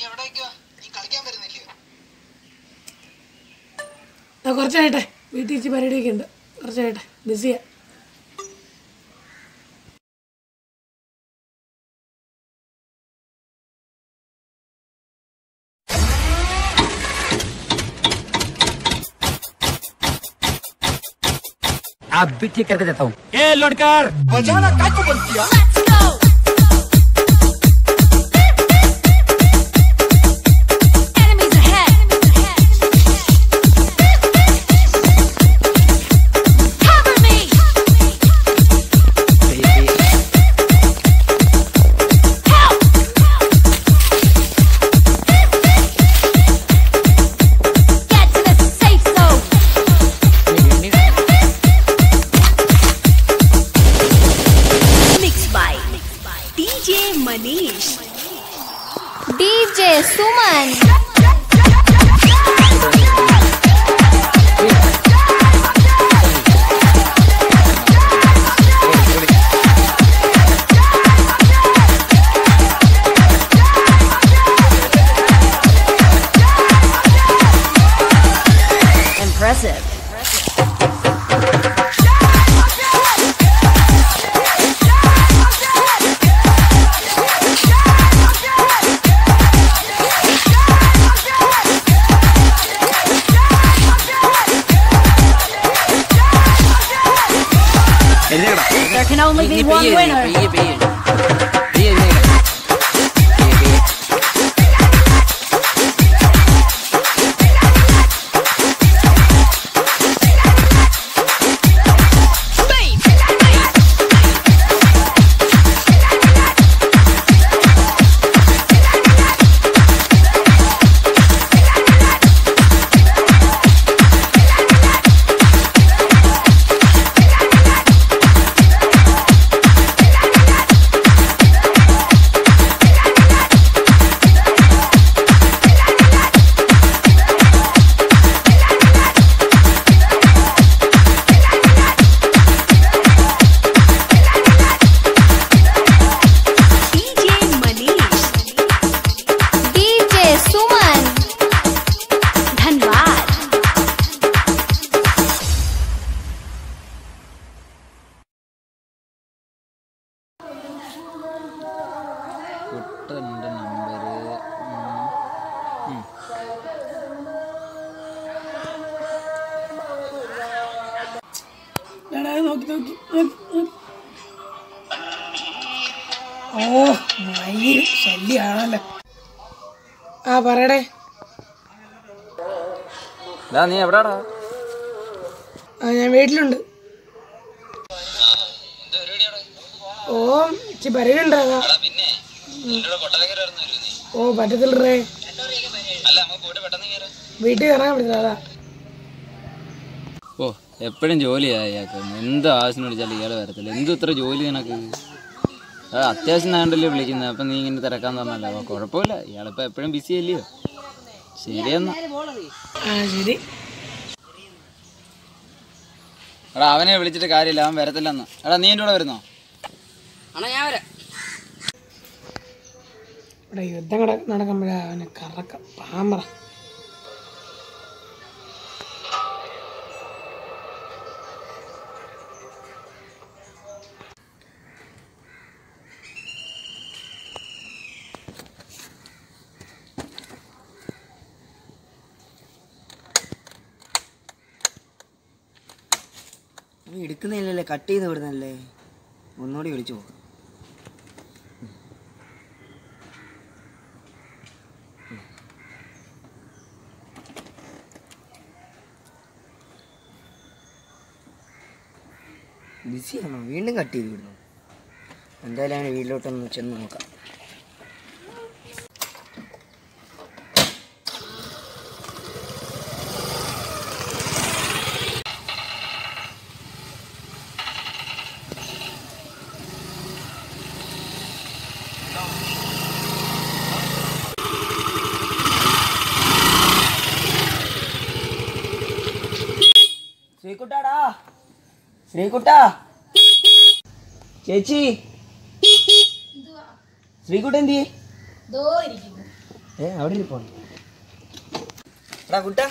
ആ കുറച്ചായിട്ടെ വീട്ടിൽ ഇച്ചിരി പരിപാടിയൊക്കെ ഉണ്ട് കുറച്ചായിട്ടെ ബിസിയാ आप भी ठीक करके देता हूँ ए लड़कर Enemies ahead. Cover me. Help. Get to the safe zone. Mixed by DJ Manish. DJ Suman. Impressive. There can only be one winner. DJ Manish. DJ Suman. धन्यवाद കുട്ടൻ്റെ നമ്പർ എടാ, നോക്കി നോക്കി നോക്കി, നോക്കി. ഓ മയിൽ ശല്യാണല്ലോ ആ പറയടേ നീ എവിടാടാ ആ ഞാൻ വീട്ടിലുണ്ട് ഓ ഇച്ചിരി പരിപാടി ഉണ്ടാകാ ഓ പറ്റത്തില്ലേ വീട്ടിൽ ഇറങ്ങാൻ പറ്റില്ല അതാ ഓ എപ്പോഴും ജോലിയാ ഇയാൾക്ക് എന്ത് ആവശ്യം വിളിച്ചാലും ഇയാൾ വരത്തില്ല എന്ത് ഇത്ര ജോലി നിനക്ക് ആ അത്യാവശ്യം ആണ്ടല്ലേ വിളിക്കുന്നത് അപ്പം നീ ഇങ്ങനെ തിരക്കാൻ തന്നല്ലോ അപ്പോൾ കുഴപ്പമില്ല ഇയാളിപ്പോൾ എപ്പോഴും ബിസി അല്ലയോ ശരിയെന്നാ ആ ശരി എടാ അവനെ വിളിച്ചിട്ട് കാര്യമില്ല അവൻ വരത്തില്ലെന്ന് എടാ നീ എൻ്റെ കൂടെ വരുന്നോ ഇവിടെ യുദ്ധം കട നടക്കുമ്പോഴാ അവന് കറക്കം പാമ്പറ നീ എടുക്കുന്നില്ലല്ലേ കട്ട് ചെയ്ത് വിടുന്നല്ലേ ഒന്നുകൂടി വിളിച്ചു പോകും ബിസിയാണോ വീണ്ടും കട്ട് ചെയ്ത് വിടുന്നു എന്തായാലും അവന് വീട്ടിലോട്ടൊന്ന് ചെന്ന് നോക്കാം ശ്രീകുട്ടാടാ ശ്രീകുട്ടാ ചേച്ചി ശ്രീകുട്ട എന്തി ഏ അവിടെ ഇരിപ്പുണ്ട് എടാ കുട്ടാ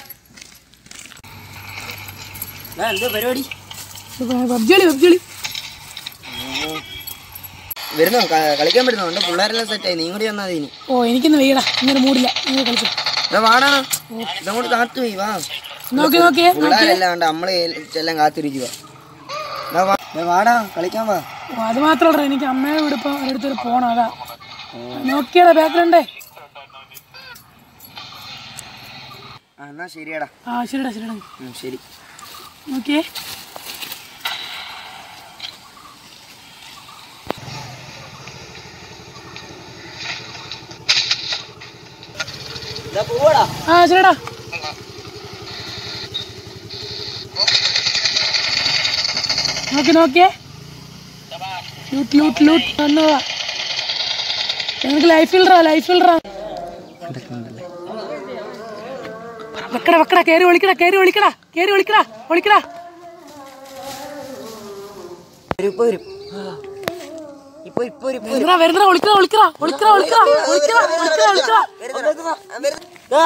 എടാ എന്തോ പരിപാടി പബ്ജി കളി പബ്ജി കളി വരുന്നോ ക- കളിക്കാൻ പറ്റുന്നോ എൻ്റെ പിള്ളേരെല്ലാം സെറ്റായി നീ കൂടി വന്നാൽ ഇനി ഓ എനിക്കൊന്ന് വെയ്യടാ ഇങ്ങനെ മൂടില്ല നിങ്ങൾ കളിച്ചു എടാ വാടാ ഇതങ്ങോട്ട് കാത്തു പോയി വാ നോക്കി നോക്കിയേ പിള്ളേരെല്ലാം ഉണ്ട് നമ്മളെ എല്ലാം കാത്തിരിക്കുക എടാ വാ എടാ വാടാ കളിക്കാൻ വാ ഓ അത് മാത്രമല്ല എനിക്ക് അമ്മയുടെ വീട് ഇപ്പം ഒരിടത്തൊരു പോണം അതാ നോക്കിയടാ ബാക്കിലുണ്ടേ ആ എന്നാ ശരിയാടാ ആ ശരിടാ ശരിടാ ഉം, ശരി നോക്കിയേ ഇതാ പോവാടാ ആ ശരിടാ നോക്കി നോക്കിയേ ലൂട്ട് ലൂട്ട് ലൂട്ട് വന്നതാ എനിക്ക് ലൈഫ് ഇല്ലറാ ലൈഫ് ഇല്ലറാ വെക്കട വെക്കട കയറി ഒളിക്കടാ കയറി ഒളിക്കടാ കയറി ഒളിക്കടാ ഒളിക്കടാ വരും ഇപ്പൊ വരും ഇപ്പൊ ഇപ്പൊ വരും ഇപ്പൊ വരും. വരുന്നടാ വരുന്നടാ ഒളിക്കടാ ഒളിക്കടാ ഒളിക്കടാ ഒളിക്കടാ ഒളിക്കടാ ഒളിക്കടാ ഒളിക്കടാ ആ,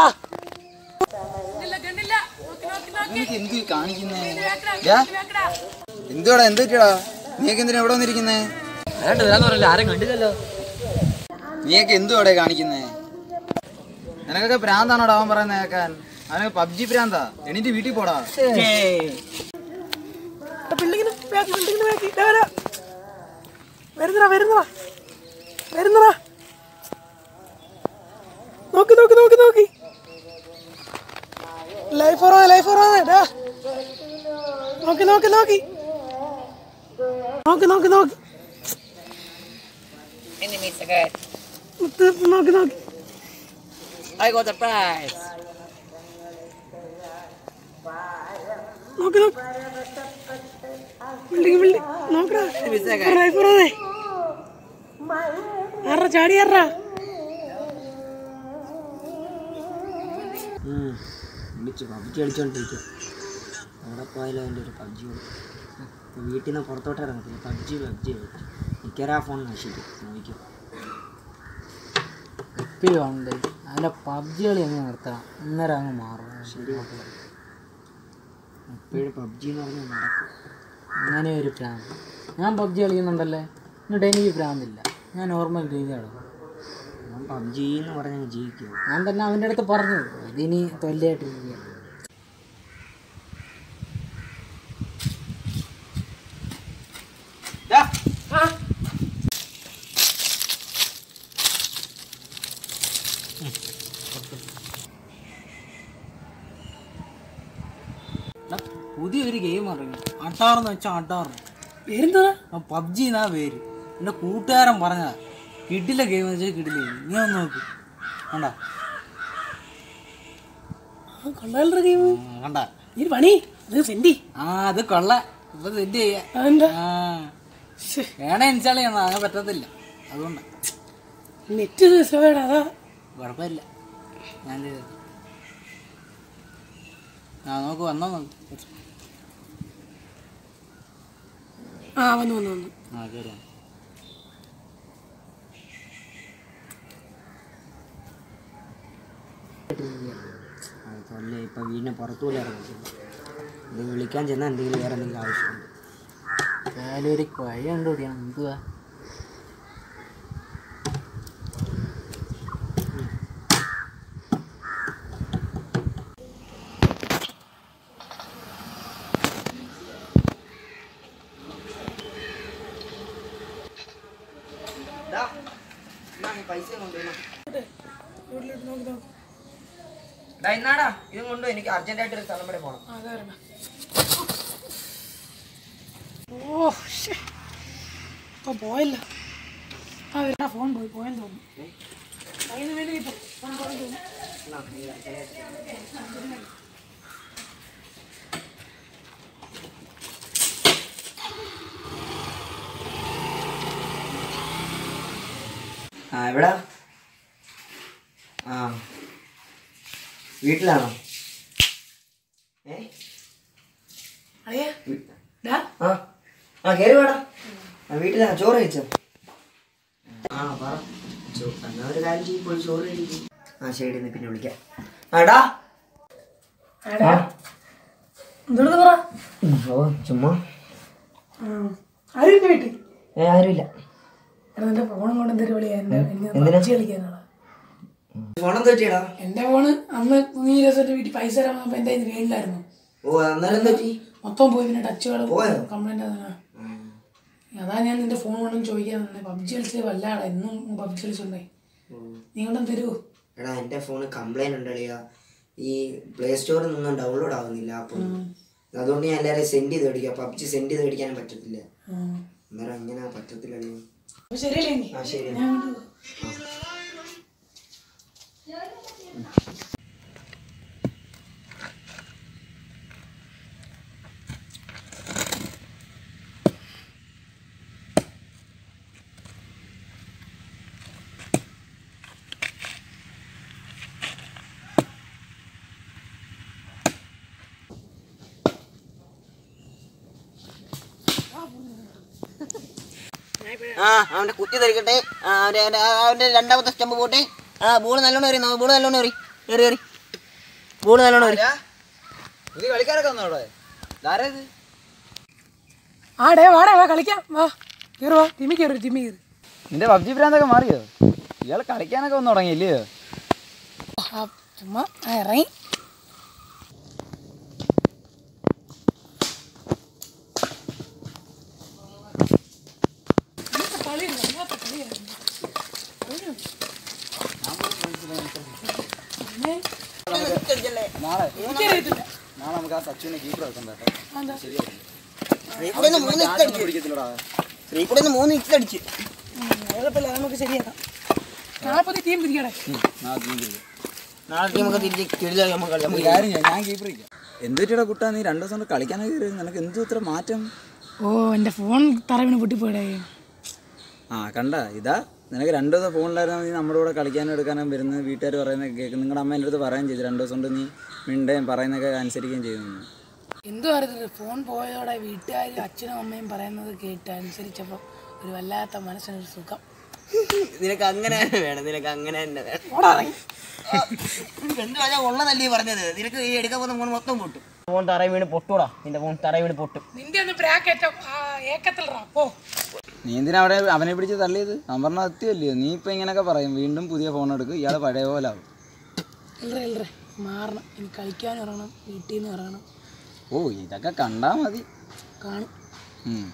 എന്ത് കാണിക്കുന്നേ എന്തുവാടാ എന്ത് പറ്റിയടാ നീയൊക്കെ എന്തിനാ ഇവിടെ വന്നിരിക്കുന്നേ ആരും കണ്ടില്ലല്ലോ നീയൊക്കെ എന്തുവാടെ കാണിക്കുന്നേ നിനക്കൊക്കെ പ്രാന്താണോടാ അവൻ പറയുന്നത് കേൾക്കാൻ അവനൊക്കെ പബ്ജി പ്രാന്താ എണീറ്റ് വീട്ടിൽ പോടാ ബിൽഡിങ്ങിന് ബാക്ക് ബിൽഡിങ്ങിന് ബാക്ക് ഇതാ വരാ വരുന്നടാ വരുന്നടാ വരുന്നടാ നോക്കി നോക്കി നോക്കി നോക്കി ലൈഫ് ഓറോ ലൈഫ് ഓറോ ഡാ നോക്കി നോക്കി നോക്കി നോക്കി നോക്കി നോക്കി തീർത്ത് നോക്കി നോക്കി I got the prize. നോക്കി നോക്കി ബിൽഡിങ് ബിൽഡിങ് നോക്കടാ ലൈഫ് ഓറോ ആറാ ചാടി ആറാ വിളിച്ചു പബ്ജി കളിച്ചോണ്ടിരിക്കുക അവിടെ പോയാലും എൻ്റെ ഒരു പബ്ജി വീട്ടിൽ നിന്ന് പുറത്തോട്ട് ഇറങ്ങത്തില്ല പബ്ജി പബ്ജി മിക്കവാറും ആ ഫോൺ നശിക്കും നോക്കിക്കും എപ്പോഴും ഉണ്ട് അതിൻ്റെ പബ്ജി കളി അങ്ങ് നിർത്തണം അന്നേരം അങ്ങ് മാറും എപ്പോഴും പബ്ജി എന്ന് പറഞ്ഞാൽ നടക്കും അങ്ങനെ ഒരു പ്രാന്ത് ഞാൻ പബ്ജി കളിക്കുന്നുണ്ടല്ലേ എന്നിട്ട് എനിക്ക് പ്രാന്തില്ല ഞാൻ നോർമൽ രീതി നടക്കും ഞാൻ പബ്ജി എന്ന് പറഞ്ഞാൽ ജീവിക്കും ഞാൻ തന്നെ അവൻ്റെ അടുത്ത് പറഞ്ഞു ഇതിനി തൊല്ലയായിട്ടിരിക്കുക പുതിയൊരു ഗെയിം ഇറങ്ങി അട്ടാറെന്ന് വെച്ചാൽ അട്ടാറ് പേരെന്താ പബ്ജി എന്നാ പേര് എൻ്റെ കൂട്ടുകാരൻ പറഞ്ഞതാ കിട്ടില്ല ഗെയിം എന്ന് വെച്ചാൽ കിട്ടില്ല നീ ഒന്ന് നോക്ക് കണ്ട കൊള്ളാലോ ഗെയിം കണ്ട ഈ പണി ഇത് സെന്റി ആ അത് കൊള്ള ഇപ്പൊ സെറ്റ് ചെയ്യാ അതെന്താ ആ വേണേ ഇൻസ്റ്റാൾ ചെയ്യണം അങ്ങനെ പറ്റത്തില്ല അതുകൊണ്ട് നെറ്റ് സേവേടാ അതാ കുഴപ്പമില്ല ഞാൻ ചെയ്തു ആ നോക്ക് വന്നോ നോക്ക് ആ വന്നു വന്നു വന്നു ആ കയറി വാ. അതല്ലേ ഇപ്പം വീടിന് പുറത്തുപോലെ ഇറങ്ങത്തില്ല ഇത് വിളിക്കാൻ ചെന്നാൽ എന്തെങ്കിലും വേറെ എന്തെങ്കിലും ആവശ്യമുണ്ട് ഏതായാലും ഒരു വഴി കണ്ടുപിടിക്കണം എന്തുവാ പൈസ എന്നാടാ ഇതും കൊണ്ടു എനിക്ക് അർജന്റായിട്ട് ഒരു സ്ഥലം വരെ പോകണം ഓ ശ്ശേ. ഇപ്പൊ പോയല്ല ആ വരാ ഫോൺ പോയി പോയെന്ന് തോന്നുന്നു അതിന് വേണ്ടി ഇപ്പൊ ഫോൺ പോയെന്ന് തോന്നുന്നു ആ എവിടാ ആ വീട്ടിലാണോ ഏ അളിയാ ഡാ ആ ആ കയറി വേടാ ആ വീട്ടിലാ ചോറ് കഴിച്ചോ ആ പറ ചോ- എന്നാ ഒരു കാര്യം ചെയ്യും പോയി ചോറ് കഴിക്കും ആ ശരി എന്നാ പിന്നെ വിളിക്കാം ആടാ ആടാ എന്തെടുക്കുന്നറാ ഓ ചുമ്മാ ആരും ഇല്ല വീട്ടിൽ ഏ ആരുമില്ല എടാ നിന്റെ ഫോണും കൊണ്ട് എന്തൊരു വിളിയാ എന്റെ എന്തിനാ? പബ്ജി കളിക്കാനാണ് ഫോണെന്താ പറ്റിയടാ എന്റെ ഫോണ് അന്ന് നീ രസമായിട്ട് വീട്ടിൽ പൈസ തരാൻ വന്നപ്പോ എന്റെ കയ്യിൽ വീട്ടിലായിരുന്നു ഓ അന്നേരം എന്താ പറ്റി മൊത്തം പോയി പിന്നെ ടച്ചുകൾ പോയോ? കംപ്ലൈന്റ് ആണ് അതാ ഞാൻ നിന്റെ ഫോൺ കൊണ്ടൊന്നും ചോദിക്കാൻ തന്നെ പബ്ജി കളിച്ച് വല്ലാടാ എന്നും പബ്ജി കളിച്ചുണ്ടേ നീ കൊണ്ടൊന്നും തരുമോ എടാ എൻ്റെ ഫോണ് കംപ്ലൈൻറ്റ് ഉണ്ടളിയാ ഈ പ്ലേ സ്റ്റോറിൽ നിന്നും ഡൗൺലോഡ് ആവുന്നില്ല അപ്പം അതുകൊണ്ട് ഞാൻ എല്ലാവരെയും സെൻഡ് ചെയ്ത് മേടിക്കാം പബ്ജി സെൻഡ് ചെയ്ത് മേടിക്കാനും പറ്റത്തില്ല അന്നേരം അങ്ങനെ പറ്റത്തില്ലല്ലോ അപ്പൊ ശരിയല്ലേ ഇനി? ആ ശരി ഞാൻ അങ്ങോട്ട് പോവാം. ആ അവന്റെ കുത്തി തെറിക്കട്ടെ ആ, അവന്റെ അവന്റെ ആ, അവന്റെ രണ്ടാമത്തെ സ്റ്റമ്പ് പോട്ടെ ആ ബോൾ നല്ലോണം എറി ബോൾ നല്ലോണം എറി എറി എറി ബോൾ നല്ലോണം എറി പുതിയ കളിക്കാരൊക്കെ വന്നോ അവിടെ ഇതാരാ ഇത് ആ ഡേ വാടേ വാ കളിക്കാം വാ കയറി വാ ടിമി കയറി ടിമി കയറി നിന്റെ പബ്ജി ഭ്രാന്തൊക്കെ മാറിയോ ഇയാൾ കളിക്കാനൊക്കെ വന്ന് തുടങ്ങിയില്ലയോ ആ ചുമ്മാ ആ ഇറങ്ങി ഇന്നത്തെ കളി വല്ലാത്ത കളിയായിരുന്നു. പിന്നെ നാളെ എനിക്കറിയത്തില്ല നാളെ നമുക്ക് ആ സച്ചുവിനെ കീപ്പർ വെക്കണ്ട എന്താ ശ്രീകുടെ മൂന്ന് ഇക്സ് അടിച്ചു പിടിക്കത്തില്ലടാ ശ്രീകുടെ മൂന്ന് ഇക്സ് അടിച്ചു ഉം, കുഴപ്പമില്ല അത് നമുക്ക് ശരിയാക്കാം നാളെ പുതിയ ടീം തിരിക്കട്ടെ നാളെ നീ പിടിക്കും നാളെ ടീമൊക്കെ തിരിച്ച് കിഴിച്ചാൽ നമുക്ക് കളിയാം ഒരു കാര്യം ചെയ്യാം ഞാൻ കീപ്പർ ഇരിക്കാം എന്തുപറ്റിയുടെ കുട്ടാ നീ രണ്ടു ദിവസം കൊണ്ട് കളിക്കാനൊക്കെ കയറി നിനക്ക് എന്തു ഇത്ര മാറ്റം ഓ എൻ്റെ ഫോൺ തറവിന് പൊട്ടിപ്പോയിടേ ആ കണ്ട ഇതാ നിനക്ക് രണ്ടു ദിവസം ഫോണിലായിരുന്നു നീ നമ്മുടെ കൂടെ കളിക്കാനും എടുക്കാനും വരുന്നത് വീട്ടുകാർ പറയുന്നതൊക്കെ കേൾക്കും നിങ്ങളുടെ അമ്മ എൻ്റെ അടുത്ത് പറയുകയും ചെയ്തു രണ്ടു ദിവസം കൊണ്ട് നീ മിണ്ടുകയും പറയുന്നതൊക്കെ അനുസരിക്കുകയും ചെയ്യുന്നു എന്തു അറിയത്തില്ല ഫോൺ പോയതോടെ വീട്ടുകാരും അച്ഛനും അമ്മയും പറയുന്നത് കേട്ട് അനുസരിച്ചപ്പോൾ ഒരു വല്ലാത്ത മനസ്സിനൊരു സുഖം നിനക്ക് അങ്ങനെ തന്നെ വേണം നിനക്ക് അങ്ങനെ തന്നെ വേണം ഓടാ ഇറങ്ങി നിനക്ക് എന്ത് പറഞ്ഞാൽ ഉള്ളതല്ലേ ഈ പറഞ്ഞത് നിനക്ക് ഈ എടുക്കാൻ പോകുന്ന ഫോൺ മൊത്തം പൊട്ടും ഫോൺ തറയിൽ വീണ് പൊട്ടൂടാ നിന്റെ ഫോൺ തറയിൽ വീണ് പൊട്ടും നിന്റെ ഒന്ന് ബ്രാക്കറ്റ് ഏക്കത്തിലറാ പോ നീ എന്തിനാ അവിടെ അവനെ പിടിച്ച് തള്ളിയത് അവൻ പറഞ്ഞ സത്യമല്ലയോ നീ ഇപ്പം ഇങ്ങനെയൊക്കെ പറയും വീണ്ടും പുതിയ ഫോൺ എടുക്കും ഇയാൾ പഴയ പോലെ ആവും ഇല്ലറ ഇല്ലറ മാറണം ഇനി കളിക്കാനും ഇറങ്ങണം വീട്ടിൽ നിന്ന് ഇറങ്ങണം ഓ ഇതൊക്കെ കണ്ടാ മതി കാണും ഉം.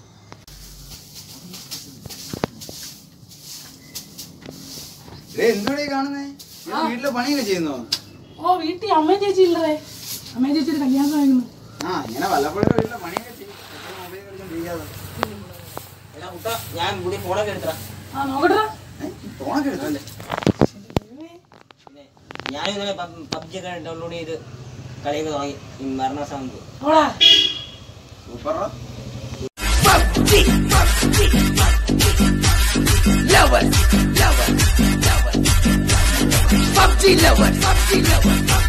എന്തുകൂടെ കാണുന്നേ വീട്ടിലെ പണിയൊക്കെ ചെയ്യുന്നോ ഓ വീട്ടിൽ അമ്മയും ചേച്ചി ഇല്ലറേ അമ്മയും ചേച്ചി ഒരു കല്യാണം കഴിക്കുന്നു ആ ഇങ്ങനെ വല്ലപ്പോഴും വീട്ടിലെ പണിയൊക്കെ ചെയ്യും മൊബൈൽ കളിച്ചോണ്ടിരിക്കാതെ എടാ കുട്ടാ, ഞാൻ പുതിയ ഫോണൊക്കെ എടുത്തടാ ആ നോക്കട്ടെ ഫോണൊക്കെ എടുത്തല്ലേ ഞാൻ ഇന്നലെ പബ്ജി ഒക്കെ ഡൗൺലോഡ് ചെയ്ത് കളിയൊക്കെ തുടങ്ങി ഈ മരണ സൗണ്ട് ഓടാ സൂപ്പറാ lover, lover, lover. PUBG lover, PUBG lover, PUBG